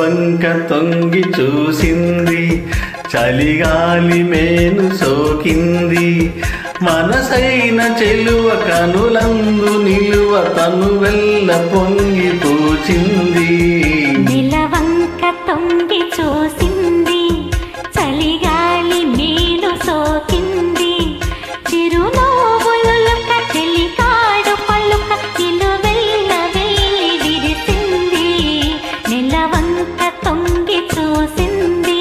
నెలవంక తొంగి చూసింది చలిగాలి మేను సోకింది మనసైన చెలువ కనులందు నిలువ తను వెళ్ళ పొంగి పూచింది నిలవంక తొంగి చూసింది చలిగాలి మేలు సోకింది చిరునవ్వులుక చెలికాడు పలుక నిలువెల్ల వెళ్ళి విరిసింది నిలవంక తొంగి చూసింది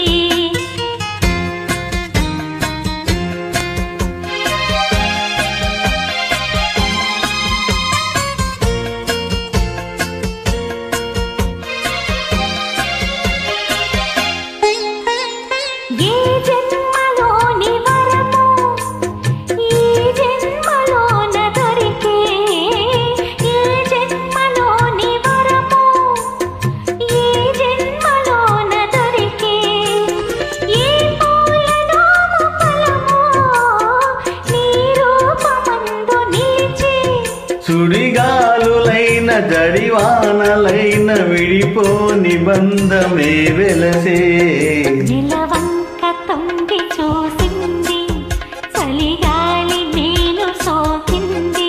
ఏ జన్మలోని వరము ఈ జన్మలోన దొరికే ఏ జన్మలోని వరము ఈ జన్మలోన దొరికే ఏ పూలనోము ఫలమో నీ రూపమందు నిలిచి సుడిగాలులైన జడివానలైన విడిపోని బంధమే వెలసే నిలవంక తొంగి చూసింది చలిగాలి మేలు సోకింది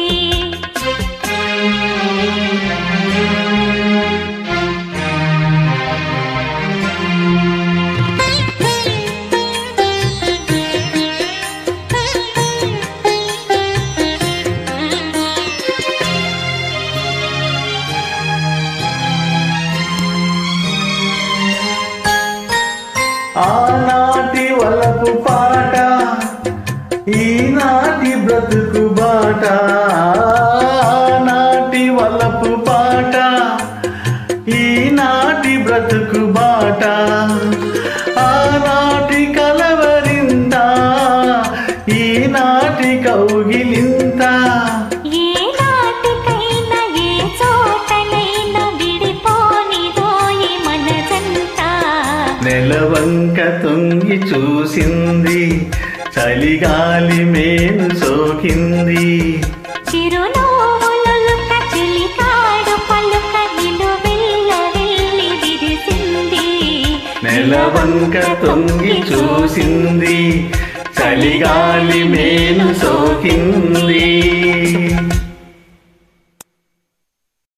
ఆనాటి వలపు పాట ఈనాటి బ్రతుకు బాట ఆనాటి వలపు పాట ఈనాటి బ్రతుకు బాట ఆనాటి కలవరింత ఈనాటి కౌగిలింత ఏ నాటికైనా ఏ చోటనైనా విడిపోనిదోయి మనసంతా నెలవంక తొంగి చూసింది చలిగాలి మేను సోకింది చిరునవ్వులుక చిలికాడు పలుక నిలువెల్ల వెళ్ళి విరిసింది నెలవంక తొంగి చూసింది చలిగాలి మేను సోకింది